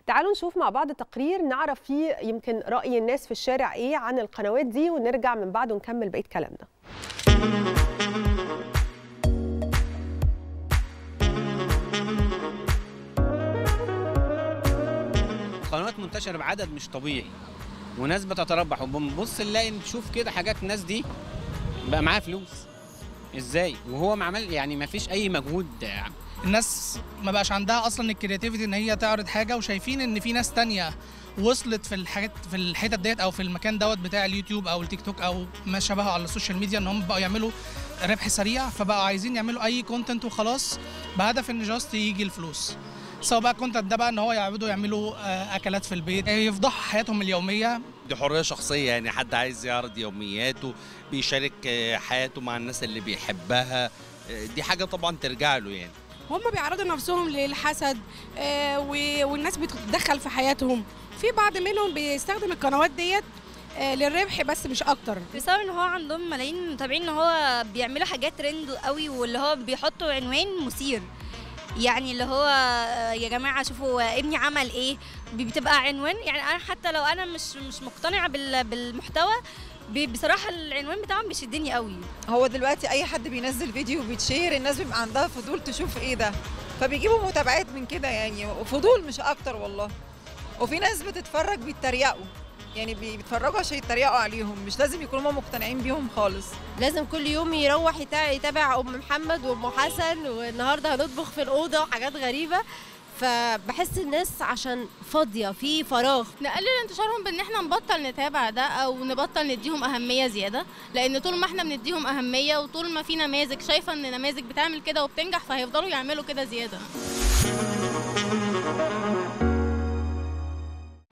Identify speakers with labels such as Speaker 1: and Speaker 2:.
Speaker 1: تعالوا نشوف مع بعض تقرير نعرف فيه يمكن راي الناس في الشارع ايه عن القنوات دي ونرجع من بعده نكمل بقيه كلامنا
Speaker 2: قنوات منتشره بعدد مش طبيعي وناس بتتربح وبنبص نلاقي نشوف كده حاجات الناس دي بقى معاها فلوس ازاي وهو ما عمل يعني ما فيش اي مجهود
Speaker 3: الناس ما بقاش عندها اصلا الكرياتيفيتي ان هي تعرض حاجه وشايفين ان في ناس تانية وصلت في الحاجات في الحتت ديت او في المكان دوت بتاع اليوتيوب او التيك توك او ما شابهه على السوشيال ميديا ان هم بقوا يعملوا ربح سريع فبقوا عايزين يعملوا اي كونتنت وخلاص بهدف ان جاست يجي الفلوس سواء بقى كونتنت ده بقى ان هو يعبدوا يعملوا آه، اكلات في البيت يفضحوا حياتهم اليوميه
Speaker 4: دي حريه شخصيه يعني حد عايز يعرض يومياته بيشارك آه، حياته مع الناس اللي بيحبها آه، دي حاجه طبعا ترجع له يعني
Speaker 5: هم بيعرضوا نفسهم للحسد آه، و- والناس بتتدخل في حياتهم في بعض منهم بيستخدم القنوات ديت آه، للربح بس مش اكتر
Speaker 6: بسبب ان هو عندهم ملايين متابعين ان هو بيعملوا حاجات ترند قوي واللي هو بيحطوا عنوان مثير يعني اللي هو آه، يا جماعه شوفوا آه، ابني عمل ايه بي- بتبقى عنوان يعني انا حتى لو انا مش مش مقتنعه بال- بالمحتوى بي- بصراحه العنوان بتاعهم بيشدني قوي
Speaker 7: هو دلوقتي اي حد بينزل فيديو وبيتشير الناس بيبقى عندها فضول تشوف ايه ده فبيجيبوا متابعات من كده يعني فضول مش اكتر والله وفي ناس بتتفرج بيتريقوا يعني بي- بيتفرجوا عشان يتريقوا عليهم مش لازم يكونوا هم مقتنعين بيهم خالص
Speaker 8: لازم كل يوم يروح يتابع, يتابع ام محمد وام حسن والنهارده هنطبخ في الاوضه وحاجات غريبه فبحس الناس عشان فاضيه في فراغ
Speaker 9: نقلل انتشارهم بان احنا نبطل نتابع ده او نبطل نديهم اهميه زياده لان طول ما احنا بنديهم اهميه وطول ما في نماذج شايفه ان نماذج بتعمل كده وبتنجح فهيفضلوا يعملوا كده زياده